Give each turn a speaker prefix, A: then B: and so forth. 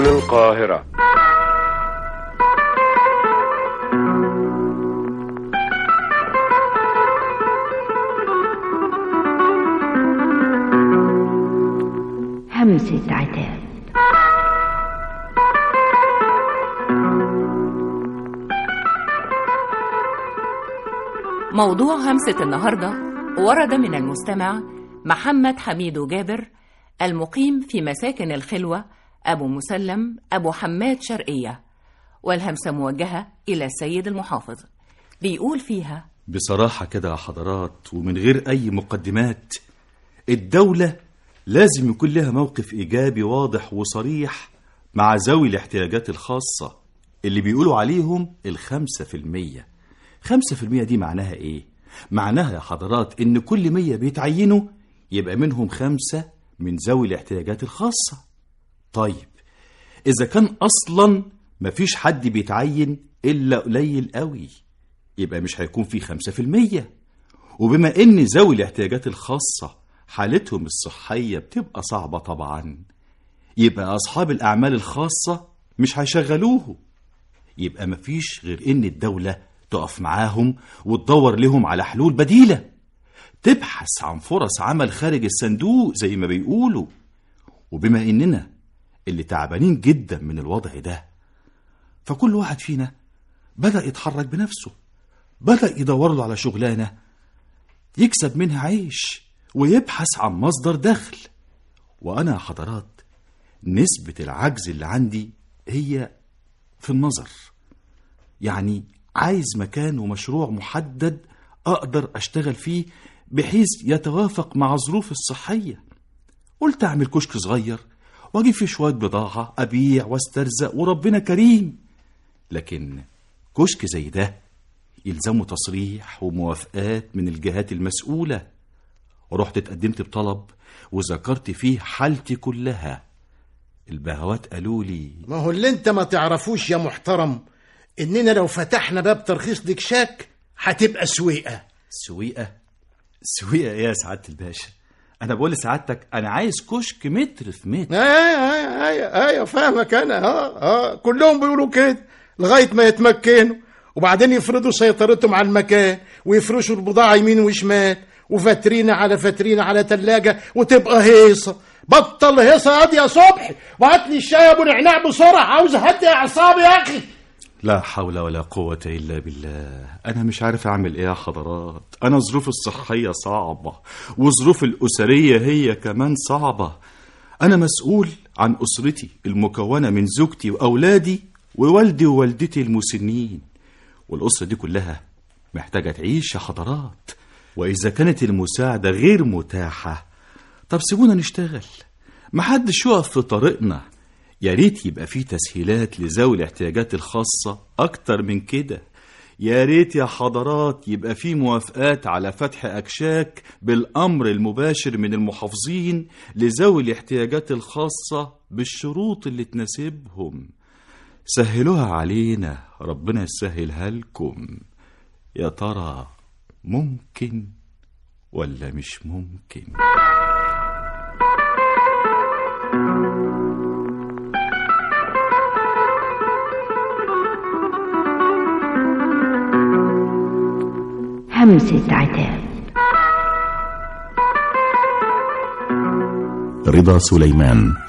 A: هنا القاهرة
B: همسة عتاب
C: موضوع همسة النهاردة ورد من المستمع محمد حميد جابر المقيم في مساكن الخلوة أبو مسلم أبو حماد شرقية والهمسة موجهة إلى السيد المحافظ بيقول فيها
D: بصراحة كده يا حضرات ومن غير أي مقدمات الدولة لازم يكون لها موقف إيجابي واضح وصريح مع ذوي الاحتياجات الخاصة اللي بيقولوا عليهم الخمسة في المية خمسة في المية دي معناها إيه؟ معناها يا حضرات إن كل مية بيتعينوا يبقى منهم خمسة من ذوي الاحتياجات الخاصة طيب إذا كان أصلا مفيش حد بيتعين إلا قليل قوي يبقى مش هيكون في خمسة في المية وبما إن ذوي الاحتياجات الخاصة حالتهم الصحية بتبقى صعبة طبعا يبقى أصحاب الأعمال الخاصة مش هيشغلوه يبقى مفيش غير إن الدولة تقف معاهم وتدور لهم على حلول بديلة تبحث عن فرص عمل خارج الصندوق زي ما بيقولوا وبما إننا اللي تعبانين جدا من الوضع ده فكل واحد فينا بدأ يتحرك بنفسه بدأ يدور له على شغلانة يكسب منها عيش ويبحث عن مصدر دخل وأنا يا حضرات نسبة العجز اللي عندي هي في النظر يعني عايز مكان ومشروع محدد أقدر أشتغل فيه بحيث يتوافق مع ظروفي الصحية قلت أعمل كشك صغير وأجيب فيه شوية بضاعة أبيع واسترزق وربنا كريم لكن كشك زي ده يلزمه تصريح وموافقات من الجهات المسؤولة ورحت اتقدمت بطلب وذكرت فيه حالتي كلها البهوات قالوا لي
E: ما هو اللي انت ما تعرفوش يا محترم اننا لو فتحنا باب ترخيص دكشاك هتبقى سويقه
D: سويقة سويقة ايه يا سعادة الباشا انا بقول لسعادتك انا عايز كشك متر في متر
E: ايوه ايوه ايوه ايوه فاهمك انا اه اه كلهم بيقولوا كده لغايه ما يتمكنوا وبعدين يفرضوا سيطرتهم على المكان ويفرشوا البضاعه يمين وشمال وفترينة على فترينة على تلاجة وتبقى هيصة بطل هيصة يا يا صبحي وهات لي الشاي يا ابو نعناع بسرعة عاوز اهدي اعصابي يا اخي
D: لا حول ولا قوة إلا بالله أنا مش عارف أعمل إيه يا حضرات أنا ظروفي الصحية صعبة وظروف الأسرية هي كمان صعبة أنا مسؤول عن أسرتي المكونة من زوجتي وأولادي ووالدي ووالدتي المسنين والأسرة دي كلها محتاجة تعيش يا حضرات وإذا كانت المساعدة غير متاحة طب سيبونا نشتغل محدش يقف في طريقنا يا ريت يبقى فيه تسهيلات لذوي الاحتياجات الخاصة أكتر من كده يا ريت يا حضرات يبقى فيه موافقات على فتح أكشاك بالأمر المباشر من المحافظين لذوي الاحتياجات الخاصة بالشروط اللي تناسبهم سهلوها علينا ربنا يسهلها لكم يا ترى ممكن ولا مش ممكن
B: همسة عتاب
F: رضا سليمان